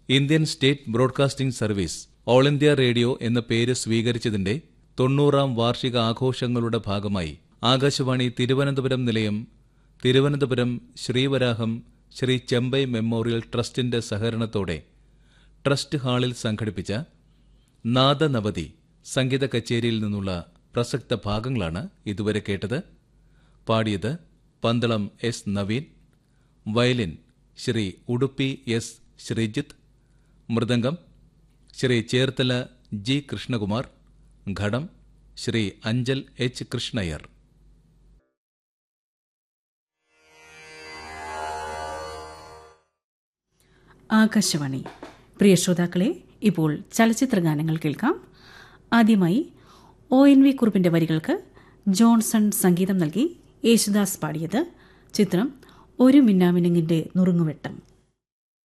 Indian state broadcasting service all India radio എന്ന പേര് സ്വീകരിച്ചതിന്റെ തൊണ്ണൂറാം വാർഷിക ആഘോഷങ്ങളുടെ ഭാഗമായി ആകാശവാണി തിരുവനന്തപുരം നിലയം തിരുവനന്തപുരം ശ്രീവരാഹം ശ്രീ ചെമ്പൈ മെമ്മോറിയൽ ട്രസ്റ്റിന്റെ സഹകരണത്തോടെ ട്രസ്റ്റ് ഹാളിൽ സംഘടിപ്പിച്ച നാദനവതി സംഗീത കച്ചേരിയിൽ നിന്നുള്ള പ്രസക്ത ഭാഗങ്ങളാണ് ഇതുവരെ കേട്ടത് പാടിയത് Pandalam S Naveen violin Sri Udupi S Sreejith mridangam Sri Cherthala G Krishnakumar ghatam Sri Anchal H Krishnaiyer Akashvani പ്രിയ ശ്രോതാക്കളെ ഇപ്പോൾ ചലച്ചിത്ര ഗാനങ്ങൾ കേൾക്കാം ആദ്യമായി ഒ എൻ വി കുറുപ്പിന്റെ വരികൾക്ക് ജോൺസൺ സംഗീതം നൽകി യേശുദാസ് പാടിയത് ചിത്രം ഒരു മിന്നാമിനുങ്ങിന്റെ നുറുങ്ങുവെട്ടം